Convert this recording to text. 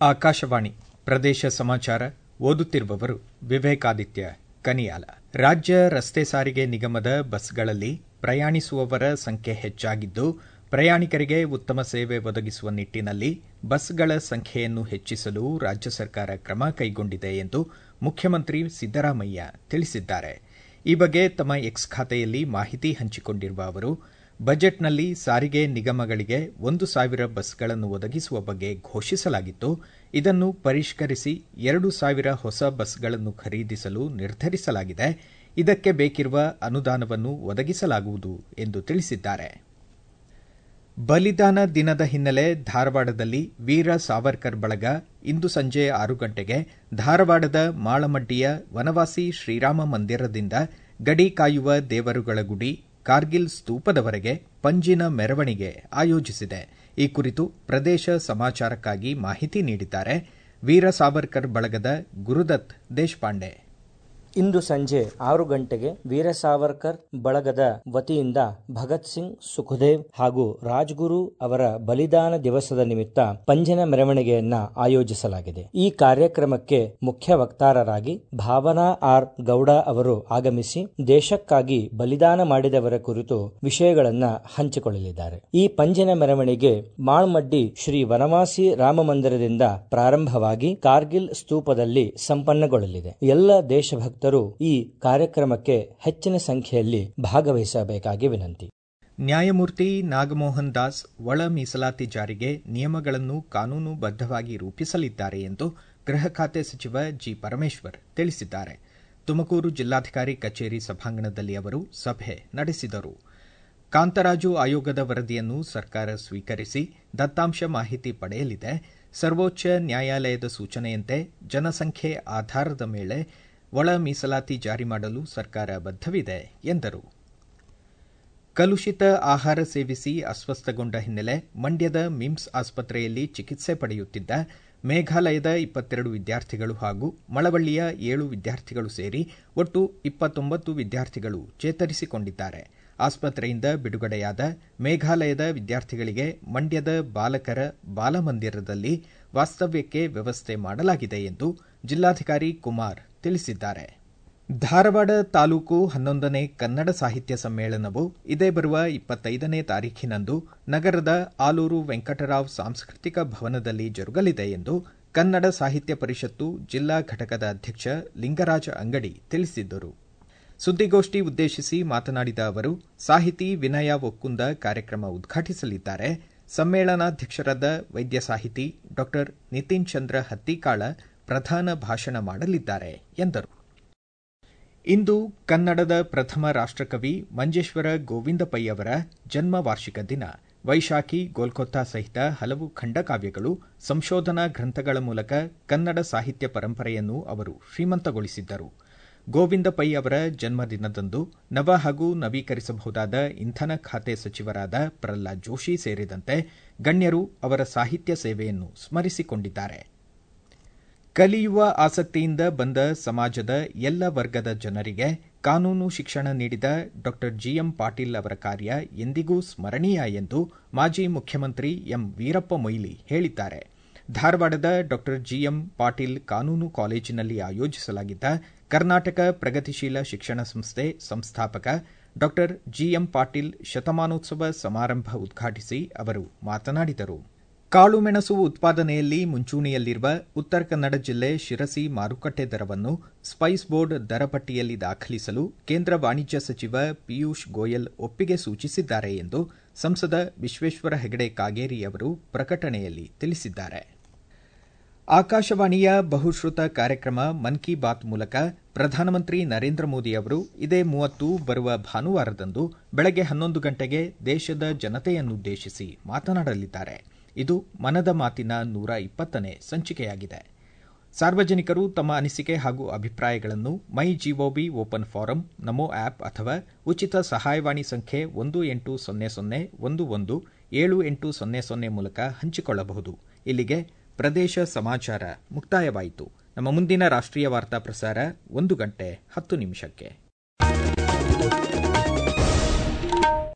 ಆಕಾಶವಾಣಿ ಪ್ರದೇಶ ಸಮಾಚಾರ ಓದುತ್ತಿರುವವರು ವಿವೇಕಾದಿತ್ಯ ಕನಿಯಾಲ ರಾಜ್ಯ ರಸ್ತೆ ಸಾರಿಗೆ ನಿಗಮದ ಬಸ್ಗಳಲ್ಲಿ ಪ್ರಯಾಣಿಸುವವರ ಸಂಖ್ಯೆ ಹೆಚ್ಚಾಗಿದ್ದು ಪ್ರಯಾಣಿಕರಿಗೆ ಉತ್ತಮ ಸೇವೆ ಒದಗಿಸುವ ನಿಟ್ಟಿನಲ್ಲಿ ಬಸ್ಗಳ ಸಂಖ್ಯೆಯನ್ನು ಹೆಚ್ಚಿಸಲು ರಾಜ್ಯ ಸರ್ಕಾರ ಕ್ರಮ ಕೈಗೊಂಡಿದೆ ಎಂದು ಮುಖ್ಯಮಂತ್ರಿ ಸಿದ್ದರಾಮಯ್ಯ ತಿಳಿಸಿದ್ದಾರೆ ಈ ಬಗ್ಗೆ ತಮ್ಮ ಎಕ್ಸ್ ಖಾತೆಯಲ್ಲಿ ಮಾಹಿತಿ ಹಂಚಿಕೊಂಡಿರುವ ಅವರು ಬಜೆಟ್ನಲ್ಲಿ ಸಾರಿಗೆ ನಿಗಮಗಳಿಗೆ ಒಂದು ಸಾವಿರ ಬಸ್ಗಳನ್ನು ಒದಗಿಸುವ ಬಗ್ಗೆ ಘೋಷಿಸಲಾಗಿತ್ತು ಇದನ್ನು ಪರಿಷ್ಕರಿಸಿ ಎರಡು ಸಾವಿರ ಹೊಸ ಬಸ್ಗಳನ್ನು ಖರೀದಿಸಲು ನಿರ್ಧರಿಸಲಾಗಿದೆ ಇದಕ್ಕೆ ಬೇಕಿರುವ ಅನುದಾನವನ್ನು ಒದಗಿಸಲಾಗುವುದು ಎಂದು ತಿಳಿಸಿದ್ದಾರೆ ಬಲಿದಾನ ದಿನದ ಹಿನ್ನೆಲೆ ಧಾರವಾಡದಲ್ಲಿ ವೀರ ಸಾವರ್ಕರ್ ಬಳಗ ಇಂದು ಸಂಜೆ ಆರು ಗಂಟೆಗೆ ಧಾರವಾಡದ ಮಾಳಮಡ್ಡಿಯ ವನವಾಸಿ ಶ್ರೀರಾಮ ಮಂದಿರದಿಂದ ಗಡಿ ಕಾಯುವ ದೇವರುಗಳ ಗುಡಿ ಕಾರ್ಗಿಲ್ ಸ್ತೂಪದವರೆಗೆ ಪಂಜಿನ ಮೆರವಣಿಗೆ ಆಯೋಜಿಸಿದೆ ಈ ಕುರಿತು ಪ್ರದೇಶ ಸಮಾಚಾರಕ್ಕಾಗಿ ಮಾಹಿತಿ ನೀಡಿದ್ದಾರೆ ವೀರ ಸಾವರ್ಕರ್ ಬಳಗದ ಗುರುದತ್ ದೇಶಪಾಂಡೆ ಇಂದು ಸಂಜೆ ಆರು ಗಂಟೆಗೆ ವೀರ ಸಾವರ್ಕರ್ ಬಳಗದ ವತಿಯಿಂದ ಭಗತ್ ಸಿಂಗ್ ಸುಖದೇವ್ ಹಾಗೂ ರಾಜ್ಗುರು ಅವರ ಬಲಿದಾನ ದಿವಸದ ನಿಮಿತ್ತ ಪಂಜಿನ ಮೆರವಣಿಗೆಯನ್ನ ಆಯೋಜಿಸಲಾಗಿದೆ ಈ ಕಾರ್ಯಕ್ರಮಕ್ಕೆ ಮುಖ್ಯ ವಕ್ತಾರರಾಗಿ ಭಾವನಾ ಆರ್ ಗೌಡ ಅವರು ಆಗಮಿಸಿ ದೇಶಕ್ಕಾಗಿ ಬಲಿದಾನ ಮಾಡಿದವರ ಕುರಿತು ವಿಷಯಗಳನ್ನ ಹಂಚಿಕೊಳ್ಳಲಿದ್ದಾರೆ ಈ ಪಂಜಿನ ಮೆರವಣಿಗೆ ಮಾಳ್ಮಡ್ಡಿ ಶ್ರೀ ವನವಾಸಿ ರಾಮ ಮಂದಿರದಿಂದ ಪ್ರಾರಂಭವಾಗಿ ಕಾರ್ಗಿಲ್ ಸ್ತೂಪದಲ್ಲಿ ಸಂಪನ್ನಗೊಳ್ಳಲಿದೆ ಎಲ್ಲ ದೇಶಭಕ್ತ ಈ ಕಾರ್ಯಕ್ರಮಕ್ಕೆ ಹೆಚ್ಚಿನ ಸಂಖ್ಯೆಯಲ್ಲಿ ಭಾಗವಹಿಸಬೇಕಾಗಿ ವಿನಂತಿ ನ್ಯಾಯಮೂರ್ತಿ ನಾಗಮೋಹನ್ ದಾಸ್ ಒಳ ಮೀಸಲಾತಿ ಜಾರಿಗೆ ನಿಯಮಗಳನ್ನು ಕಾನೂನುಬದ್ದವಾಗಿ ರೂಪಿಸಲಿದ್ದಾರೆ ಎಂದು ಗೃಹ ಖಾತೆ ಸಚಿವ ಜಿ ಪರಮೇಶ್ವರ್ ತಿಳಿಸಿದ್ದಾರೆ ತುಮಕೂರು ಜಿಲ್ಲಾಧಿಕಾರಿ ಕಚೇರಿ ಸಭಾಂಗಣದಲ್ಲಿ ಅವರು ಸಭೆ ನಡೆಸಿದರು ಕಾಂತರಾಜು ಆಯೋಗದ ವರದಿಯನ್ನು ಸರ್ಕಾರ ಸ್ವೀಕರಿಸಿ ದತ್ತಾಂಶ ಮಾಹಿತಿ ಪಡೆಯಲಿದೆ ಸರ್ವೋಚ್ಚ ನ್ಯಾಯಾಲಯದ ಸೂಚನೆಯಂತೆ ಜನಸಂಖ್ಯೆ ಆಧಾರದ ಮೇಲೆ ಒಳ ಮೀಸಲಾತಿ ಜಾರಿ ಮಾಡಲು ಸರ್ಕಾರ ಬದ್ಧವಿದೆ ಎಂದರು ಕಲುಷಿತ ಆಹಾರ ಸೇವಿಸಿ ಅಸ್ವಸ್ಥಗೊಂಡ ಹಿನ್ನೆಲೆ ಮಂಡ್ಯದ ಮಿಮ್ಸ್ ಆಸ್ಪತ್ರೆಯಲ್ಲಿ ಚಿಕಿತ್ಸೆ ಪಡೆಯುತ್ತಿದ್ದ ಮೇಘಾಲಯದ ಇಪ್ಪತ್ತೆರಡು ವಿದ್ಯಾರ್ಥಿಗಳು ಹಾಗೂ ಮಳವಳ್ಳಿಯ ಏಳು ವಿದ್ಯಾರ್ಥಿಗಳು ಸೇರಿ ಒಟ್ಟು ಇಪ್ಪತ್ತೊಂಬತ್ತು ವಿದ್ಯಾರ್ಥಿಗಳು ಚೇತರಿಸಿಕೊಂಡಿದ್ದಾರೆ ಆಸ್ಪತ್ರೆಯಿಂದ ಬಿಡುಗಡೆಯಾದ ಮೇಘಾಲಯದ ವಿದ್ಯಾರ್ಥಿಗಳಿಗೆ ಮಂಡ್ಯದ ಬಾಲಕರ ಬಾಲಮಂದಿರದಲ್ಲಿ ವಾಸ್ತವ್ಯಕ್ಕೆ ವ್ಯವಸ್ಥೆ ಮಾಡಲಾಗಿದೆ ಎಂದು ಜಿಲ್ಲಾಧಿಕಾರಿ ಕುಮಾರ್ ತಿಳಿಸಿದ್ದಾರೆ ಧಾರವಾಡ ತಾಲೂಕು ಹನ್ನೊಂದನೇ ಕನ್ನಡ ಸಾಹಿತ್ಯ ಸಮ್ಮೇಳನವು ಇದೇ ಬರುವ ಇಪ್ಪತ್ತೈದನೇ ತಾರೀಖಿನಂದು ನಗರದ ಆಲೂರು ವೆಂಕಟರಾವ್ ಸಾಂಸ್ಕೃತಿಕ ಭವನದಲ್ಲಿ ಜರುಗಲಿದೆ ಎಂದು ಕನ್ನಡ ಸಾಹಿತ್ಯ ಪರಿಷತ್ತು ಜಿಲ್ಲಾ ಘಟಕದ ಅಧ್ಯಕ್ಷ ಲಿಂಗರಾಜ ಅಂಗಡಿ ತಿಳಿಸಿದ್ದರು ಸುದ್ದಿಗೋಷ್ಠಿ ಉದ್ದೇಶಿಸಿ ಮಾತನಾಡಿದ ಅವರು ಸಾಹಿತಿ ವಿನಯ ಒಕ್ಕುಂದ ಕಾರ್ಯಕ್ರಮ ಉದ್ಘಾಟಿಸಲಿದ್ದಾರೆ ಸಮ್ಮೇಳನಾಧ್ಯಕ್ಷರಾದ ವೈದ್ಯ ಸಾಹಿತಿ ಡಾ ನಿತಿನ್ ಚಂದ್ರ ಹತ್ತಿಕಾಳ ಪ್ರಧಾನ ಭಾಷಣ ಮಾಡಲಿದ್ದಾರೆ ಎಂದರು ಇಂದು ಕನ್ನಡದ ಪ್ರಥಮ ರಾಷ್ಟಕವಿ ಮಂಜೇಶ್ವರ ಗೋವಿಂದ ಪೈ ಅವರ ಜನ್ಮ ವಾರ್ಷಿಕ ದಿನ ವೈಶಾಖಿ ಗೋಲ್ಕೊತ್ತಾ ಸಹಿತ ಹಲವು ಖಂಡಕಾವ್ಯಗಳು ಸಂಶೋಧನಾ ಗ್ರಂಥಗಳ ಮೂಲಕ ಕನ್ನಡ ಸಾಹಿತ್ಯ ಪರಂಪರೆಯನ್ನು ಅವರು ಶ್ರೀಮಂತಗೊಳಿಸಿದ್ದರು ಗೋವಿಂದ ಪೈ ಅವರ ಜನ್ಮದಿನದಂದು ನವ ಹಾಗೂ ನವೀಕರಿಸಬಹುದಾದ ಇಂಧನ ಖಾತೆ ಸಚಿವರಾದ ಪ್ರಹ್ಲಾದ್ ಜೋಶಿ ಸೇರಿದಂತೆ ಗಣ್ಯರು ಅವರ ಸಾಹಿತ್ಯ ಸೇವೆಯನ್ನು ಸ್ಮರಿಸಿಕೊಂಡಿದ್ದಾರೆ ಕಲಿಯುವ ಆಸಕ್ತಿಯಿಂದ ಬಂದ ಸಮಾಜದ ಎಲ್ಲ ವರ್ಗದ ಜನರಿಗೆ ಕಾನೂನು ಶಿಕ್ಷಣ ನೀಡಿದ ಡಾ ಜಿಎಂ ಪಾಟೀಲ್ ಅವರ ಕಾರ್ಯ ಎಂದಿಗೂ ಸ್ಮರಣೀಯ ಎಂದು ಮಾಜಿ ಮುಖ್ಯಮಂತ್ರಿ ಎಂ ವೀರಪ್ಪ ಮೊಯ್ಲಿ ಹೇಳಿದ್ದಾರೆ ಧಾರವಾಡದ ಡಾ ಜಿಎಂ ಪಾಟೀಲ್ ಕಾನೂನು ಕಾಲೇಜಿನಲ್ಲಿ ಆಯೋಜಿಸಲಾಗಿದ್ದ ಕರ್ನಾಟಕ ಪ್ರಗತಿಶೀಲ ಶಿಕ್ಷಣ ಸಂಸ್ಥೆ ಸಂಸ್ಥಾಪಕ ಡಾ ಜಿಎಂ ಪಾಟೀಲ್ ಶತಮಾನೋತ್ಸವ ಸಮಾರಂಭ ಉದ್ಘಾಟಿಸಿ ಅವರು ಮಾತನಾಡಿದರು ಕಾಳುಮೆಣಸು ಉತ್ಪಾದನೆಯಲ್ಲಿ ಮುಂಚೂಣಿಯಲ್ಲಿರುವ ಉತ್ತರ ಕನ್ನಡ ಜಿಲ್ಲೆ ಶಿರಸಿ ಮಾರುಕಟ್ಟೆ ದರವನ್ನು ಸ್ಪೈಸ್ ಬೋರ್ಡ್ ದರ ಪಟ್ಟಿಯಲ್ಲಿ ದಾಖಲಿಸಲು ಕೇಂದ್ರ ವಾಣಿಜ್ಯ ಸಚಿವ ಪಿಯೂಷ್ ಗೋಯಲ್ ಒಪ್ಪಿಗೆ ಸೂಚಿಸಿದ್ದಾರೆ ಎಂದು ಸಂಸದ ವಿಶ್ವೇಶ್ವರ ಹೆಗಡೆ ಕಾಗೇರಿ ಅವರು ಪ್ರಕಟಣೆಯಲ್ಲಿ ತಿಳಿಸಿದ್ದಾರೆ ಆಕಾಶವಾಣಿಯ ಬಹುಶ್ರುತ ಕಾರ್ಯಕ್ರಮ ಮನ್ ಕಿ ಬಾತ್ ಮೂಲಕ ಪ್ರಧಾನಮಂತ್ರಿ ನರೇಂದ್ರ ಮೋದಿ ಅವರು ಇದೇ ಮೂವತ್ತು ಬರುವ ಭಾನುವಾರದಂದು ಬೆಳಗ್ಗೆ ಹನ್ನೊಂದು ಗಂಟೆಗೆ ದೇಶದ ಜನತೆಯನ್ನುದ್ದೇಶಿಸಿ ಮಾತನಾಡಲಿದ್ದಾರೆ ಇದು ಮನದ ಮಾತಿನ ನೂರ ಇಪ್ಪತ್ತನೇ ಸಂಚಿಕೆಯಾಗಿದೆ ಸಾರ್ವಜನಿಕರು ತಮ್ಮ ಅನಿಸಿಕೆ ಹಾಗೂ ಅಭಿಪ್ರಾಯಗಳನ್ನು my GOB open forum Namo app ಅಥವಾ ಉಚಿತ ಸಹಾಯವಾಣಿ ಸಂಖ್ಯೆ ಒಂದು ಎಂಟು ಸೊನ್ನೆ ಸೊನ್ನೆ ಒಂದು ಒಂದು ಏಳು ಎಂಟು ಸೊನ್ನೆ ಸೊನ್ನೆ ಮೂಲಕ ಹಂಚಿಕೊಳ್ಳಬಹುದು ಇಲ್ಲಿಗೆ ಪ್ರದೇಶ ಸಮಾಚಾರ ಮುಕ್ತಾಯವಾಯಿತು ನಮ್ಮ ಮುಂದಿನ ರಾಷ್ಟ್ರೀಯ ವಾರ್ತಾ ಪ್ರಸಾರ ಒಂದು ಗಂಟೆ ಹತ್ತು ನಿಮಿಷಕ್ಕೆ